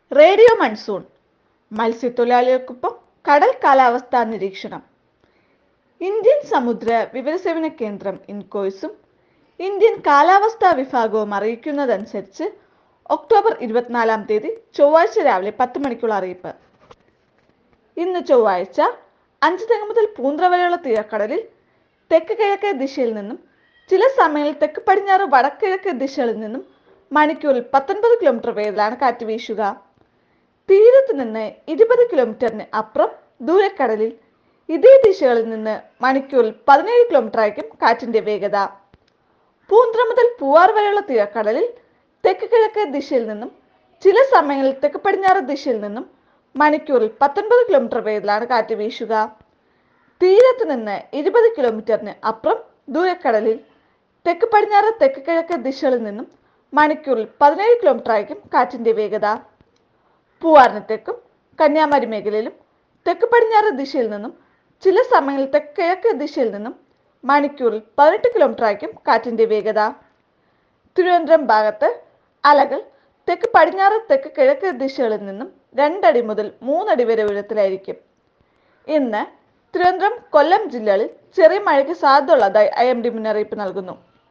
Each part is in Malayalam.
റേഡിയോ മൺസൂൺ മത്സ്യത്തൊഴിലാളികൾക്കൊപ്പം കടൽ കാലാവസ്ഥാ നിരീക്ഷണം ഇന്ത്യൻ സമുദ്ര വിവരസേവന കേന്ദ്രം ഇൻകോയ്സും ഇന്ത്യൻ കാലാവസ്ഥാ വിഭാഗവും അറിയിക്കുന്നതനുസരിച്ച് ഒക്ടോബർ ഇരുപത്തിനാലാം തീയതി ചൊവ്വാഴ്ച രാവിലെ പത്ത് മണിക്കുള്ള അറിയിപ്പ് ഇന്ന് ചൊവ്വാഴ്ച അഞ്ച് തെങ്ങ് മുതൽ പൂന്ത്ര വരെയുള്ള തീരക്കടലിൽ തെക്ക് കിഴക്കേ ദിശയിൽ നിന്നും ചില സമയങ്ങളിൽ തെക്ക് പടിഞ്ഞാറ് വടക്കിഴക്ക് ദിശകളിൽ നിന്നും മണിക്കൂറിൽ പത്തൊൻപത് കിലോമീറ്റർ വേഗത്തിലാണ് കാറ്റ് വീശുക തീരത്ത് നിന്ന് ഇരുപത് കിലോമീറ്ററിന് അപ്പുറം ദൂരക്കടലിൽ ഇതേ ദിശകളിൽ നിന്ന് മണിക്കൂറിൽ പതിനേഴ് കിലോമീറ്റർ ആയിരിക്കും കാറ്റിന്റെ വേഗത പൂന്ത്ര മുതൽ പൂവാർ വരെയുള്ള തീരക്കടലിൽ തെക്ക് കിഴക്കേ ദിശയിൽ നിന്നും ചില സമയങ്ങളിൽ തെക്ക് പടിഞ്ഞാറ് ദിശയിൽ നിന്നും മണിക്കൂറിൽ പത്തൊൻപത് കിലോമീറ്റർ വേഗത്തിലാണ് കാറ്റ് വീശുക തീരത്ത് നിന്ന് ഇരുപത് കിലോമീറ്ററിന് അപ്പുറം ദൂരക്കടലിൽ തെക്ക് പടിഞ്ഞാറ് തെക്ക് കിഴക്ക് ദിശകളിൽ നിന്നും മണിക്കൂറിൽ പതിനേഴ് കിലോമീറ്റർ ആയിരിക്കും കാറ്റിന്റെ വേഗത പൂവാറിന് തെക്കും കന്യാകുമാരി മേഖലയിലും തെക്ക് പടിഞ്ഞാറ് ദിശയിൽ നിന്നും ചില സമയങ്ങളിൽ തെക്ക് കിഴക്ക് ദിശയിൽ നിന്നും മണിക്കൂറിൽ പതിനെട്ട് കിലോമീറ്റർ ആയിരിക്കും കാറ്റിന്റെ വേഗത തിരുവനന്തപുരം ഭാഗത്ത് അലകൾ തെക്ക് പടിഞ്ഞാറ് തെക്ക് കിഴക്ക് ദിശകളിൽ നിന്നും രണ്ടടി മുതൽ മൂന്നടി വരെ ഉയരത്തിലായിരിക്കും ഇന്ന് തിരുവനന്തപുരം കൊല്ലം ജില്ലകളിൽ ചെറിയ മഴയ്ക്ക് സാധ്യതയുള്ളതായി ഐ എം ഡി മുന്നറിയിപ്പ് നൽകുന്നു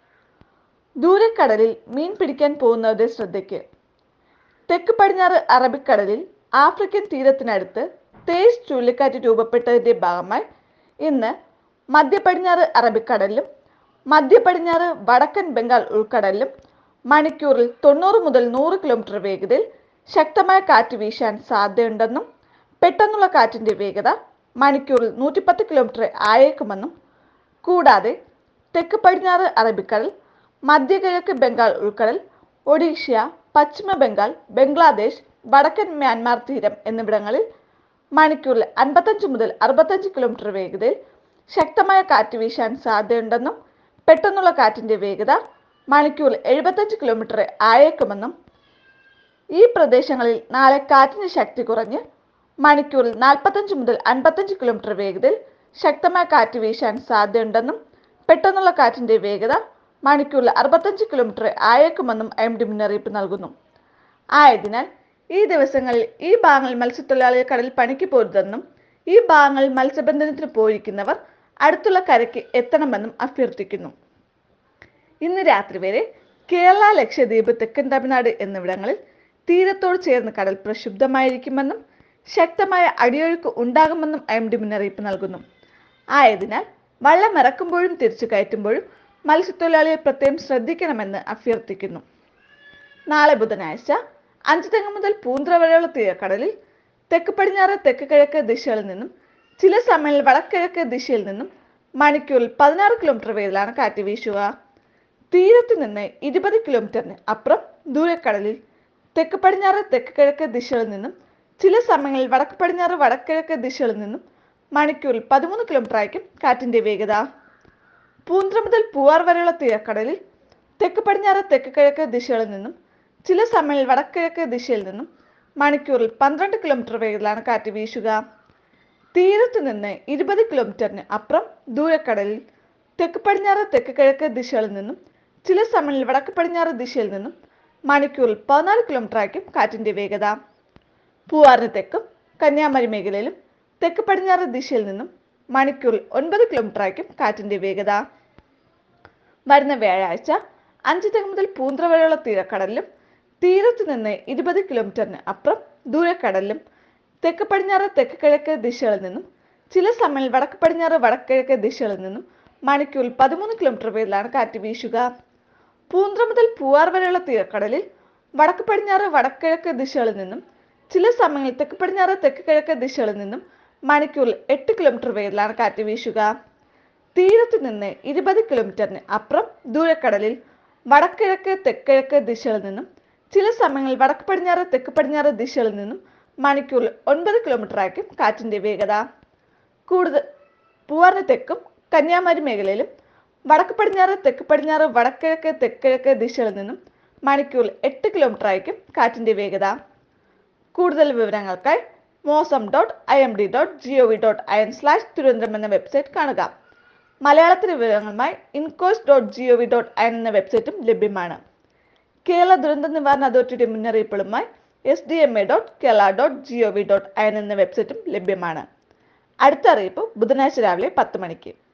ദൂരക്കടലിൽ മീൻ പിടിക്കാൻ പോകുന്നവരുടെ ശ്രദ്ധയ്ക്ക് തെക്ക് പടിഞ്ഞാറ് അറബിക്കടലിൽ ആഫ്രിക്കൻ തീരത്തിനടുത്ത് തേജ് ചുഴലിക്കാറ്റ് രൂപപ്പെട്ടതിന്റെ ഭാഗമായി ഇന്ന് മധ്യ പടിഞ്ഞാറ് അറബിക്കടലിലും മധ്യ പടിഞ്ഞാറ് വടക്കൻ ബംഗാൾ ഉൾക്കടലിലും മണിക്കൂറിൽ തൊണ്ണൂറ് മുതൽ നൂറ് കിലോമീറ്റർ വേഗതയിൽ ശക്തമായ കാറ്റ് വീശാൻ സാധ്യതയുണ്ടെന്നും പെട്ടെന്നുള്ള കാറ്റിന്റെ വേഗത മണിക്കൂറിൽ നൂറ്റിപ്പത്ത് കിലോമീറ്റർ ആയേക്കുമെന്നും കൂടാതെ തെക്ക് പടിഞ്ഞാറ് അറബിക്കടൽ മധ്യകിഴക്ക് ബംഗാൾ ഉൾക്കടൽ ഒഡീഷ പശ്ചിമ ബംഗാൾ ബംഗ്ലാദേശ് വടക്കൻ മ്യാൻമാർ തീരം എന്നിവിടങ്ങളിൽ മണിക്കൂറിൽ അൻപത്തഞ്ച് മുതൽ അറുപത്തഞ്ച് കിലോമീറ്റർ വേഗതയിൽ ശക്തമായ കാറ്റ് വീശാൻ സാധ്യതയുണ്ടെന്നും പെട്ടെന്നുള്ള കാറ്റിന്റെ വേഗത മണിക്കൂറിൽ എഴുപത്തഞ്ച് കിലോമീറ്റർ ആയേക്കുമെന്നും ഈ പ്രദേശങ്ങളിൽ നാളെ കാറ്റിന് ശക്തി കുറഞ്ഞ് മണിക്കൂറിൽ നാൽപ്പത്തഞ്ച് മുതൽ അൻപത്തഞ്ച് കിലോമീറ്റർ വേഗതയിൽ ശക്തമായ കാറ്റ് വീശാൻ സാധ്യതയുണ്ടെന്നും പെട്ടെന്നുള്ള കാറ്റിന്റെ വേഗത മണിക്കൂറിൽ അറുപത്തഞ്ച് കിലോമീറ്റർ ആയേക്കുമെന്നും എം ഡി മുന്നറിയിപ്പ് നൽകുന്നു ആയതിനാൽ ഈ ദിവസങ്ങളിൽ ഈ ഭാഗങ്ങളിൽ മത്സ്യത്തൊഴിലാളികൾ കടലിൽ പണിക്ക് പോരുതെന്നും ഈ ഭാഗങ്ങളിൽ മത്സ്യബന്ധനത്തിന് പോയിരിക്കുന്നവർ അടുത്തുള്ള കരയ്ക്ക് എത്തണമെന്നും അഭ്യർത്ഥിക്കുന്നു ഇന്ന് രാത്രി വരെ കേരള ലക്ഷദ്വീപ് തെക്കൻ തമിഴ്നാട് എന്നിവിടങ്ങളിൽ തീരത്തോട് ചേർന്ന് കടൽ പ്രക്ഷുബ്ധമായിരിക്കുമെന്നും ശക്തമായ അടിയൊഴുക്ക് ഉണ്ടാകുമെന്നും എം ഡി മുന്നറിയിപ്പ് നൽകുന്നു ആയതിനാൽ വള്ളം ഇറക്കുമ്പോഴും തിരിച്ചു കയറ്റുമ്പോഴും മത്സ്യത്തൊഴിലാളികൾ പ്രത്യേകം ശ്രദ്ധിക്കണമെന്ന് അഭ്യർത്ഥിക്കുന്നു നാളെ ബുധനാഴ്ച അഞ്ച് തെങ്ങ് മുതൽ പൂന്ത്ര വരെയുള്ള തീരക്കടലിൽ തെക്ക് പടിഞ്ഞാറ് തെക്ക് കിഴക്ക് ദിശകളിൽ നിന്നും ചില സമയങ്ങളിൽ വടക്കിഴക്ക് ദിശയിൽ നിന്നും മണിക്കൂറിൽ പതിനാറ് കിലോമീറ്റർ വേഗത്തിലാണ് കാറ്റ് വീശുക തീരത്ത് നിന്ന് ഇരുപത് കിലോമീറ്ററിന് അപ്പുറം ദൂരക്കടലിൽ തെക്ക് പടിഞ്ഞാറ് തെക്ക് കിഴക്ക് ദിശകളിൽ നിന്നും ചില സമയങ്ങളിൽ വടക്ക് പടിഞ്ഞാറ് വടക്കിഴക്ക് ദിശകളിൽ നിന്നും മണിക്കൂറിൽ പതിമൂന്ന് കിലോമീറ്റർ ആയിരിക്കും കാറ്റിന്റെ വേഗത പൂന്ത്ര മുതൽ പൂവാർ വരെയുള്ള തീരക്കടലിൽ തെക്ക് പടിഞ്ഞാറ് തെക്ക് കിഴക്ക് ദിശകളിൽ നിന്നും ചില സമയങ്ങളിൽ വടക്കിഴക്ക് ദിശയിൽ നിന്നും മണിക്കൂറിൽ പന്ത്രണ്ട് കിലോമീറ്റർ വേഗത്തിലാണ് കാറ്റ് വീശുക തീരത്ത് നിന്ന് ഇരുപത് കിലോമീറ്ററിന് അപ്പുറം ദൂരക്കടലിൽ തെക്ക് പടിഞ്ഞാറ് തെക്ക് കിഴക്ക് ദിശകളിൽ നിന്നും ചില സമയങ്ങളിൽ വടക്ക് പടിഞ്ഞാറ് ദിശയിൽ നിന്നും മണിക്കൂറിൽ പതിനാല് കിലോമീറ്റർ ആയിരിക്കും കാറ്റിന്റെ വേഗത പൂവാറിന് തെക്കും കന്യാകുമാരി മേഖലയിലും തെക്ക് പടിഞ്ഞാറ് ദിശയിൽ നിന്നും മണിക്കൂറിൽ ഒൻപത് കിലോമീറ്റർ ആയിരിക്കും കാറ്റിന്റെ വേഗത വരുന്ന വ്യാഴാഴ്ച അഞ്ച് തെങ്ങ് മുതൽ പൂന്ത്ര വരെയുള്ള തീരക്കടലിലും തീരത്ത് നിന്ന് ഇരുപത് കിലോമീറ്ററിന് അപ്പുറം ദൂരക്കടലിലും തെക്ക് പടിഞ്ഞാറ് തെക്ക് കിഴക്ക് ദിശകളിൽ നിന്നും ചില സമയങ്ങളിൽ വടക്ക് പടിഞ്ഞാറ് വടക്കിഴക്ക് ദിശകളിൽ നിന്നും മണിക്കൂറിൽ പതിമൂന്ന് കിലോമീറ്റർ വേഗത്തിലാണ് കാറ്റ് വീശുക പൂന്ത്ര മുതൽ പൂവാർ വരെയുള്ള തീരക്കടലിൽ വടക്ക് പടിഞ്ഞാറ് വടക്കിഴക്ക് ദിശകളിൽ നിന്നും ചില സമയങ്ങളിൽ തെക്ക് പടിഞ്ഞാറ് തെക്ക് കിഴക്ക് ദിശകളിൽ നിന്നും മണിക്കൂറിൽ എട്ട് കിലോമീറ്റർ വേഗത്തിലാണ് കാറ്റ് വീശുക തീരത്ത് നിന്ന് ഇരുപത് കിലോമീറ്ററിന് അപ്പുറം ദൂരക്കടലിൽ വടക്കിഴക്ക് തെക്കിഴക്ക് ദിശകളിൽ നിന്നും ചില സമയങ്ങളിൽ വടക്ക് പടിഞ്ഞാറ് തെക്ക് പടിഞ്ഞാറ് ദിശകളിൽ നിന്നും മണിക്കൂറിൽ ഒൻപത് കിലോമീറ്റർ ആയിരിക്കും കാറ്റിന്റെ വേഗത കൂടുതൽ പൂവാറിന് തെക്കും കന്യാകുമാരി മേഖലയിലും വടക്ക് പടിഞ്ഞാറ് തെക്ക് പടിഞ്ഞാറ് വടക്കിഴക്ക് തെക്കിഴക്ക് ദിശകളിൽ നിന്നും മണിക്കൂറിൽ എട്ട് കിലോമീറ്റർ ആയിരിക്കും കാറ്റിന്റെ വേഗത കൂടുതൽ വിവരങ്ങൾക്കായി Mausam dot I M D dot G O V dot I N slash Thiruvananthapuram എന്ന വെബ്സൈറ്റ് കാണുക മലയാളത്തിലെ വിവരങ്ങളുമായി INCOIS dot G O V dot I N എന്ന വെബ്സൈറ്റും ലഭ്യമാണ് കേരള ദുരന്ത നിവാരണ അതോറിറ്റിയുടെ മുന്നറിയിപ്പുകളുമായി S D M A dot Kerala dot G O V dot I N എന്ന വെബ്സൈറ്റും ലഭ്യമാണ് അടുത്ത അറിയിപ്പ് ബുധനാഴ്ച രാവിലെ പത്ത് മണിക്ക്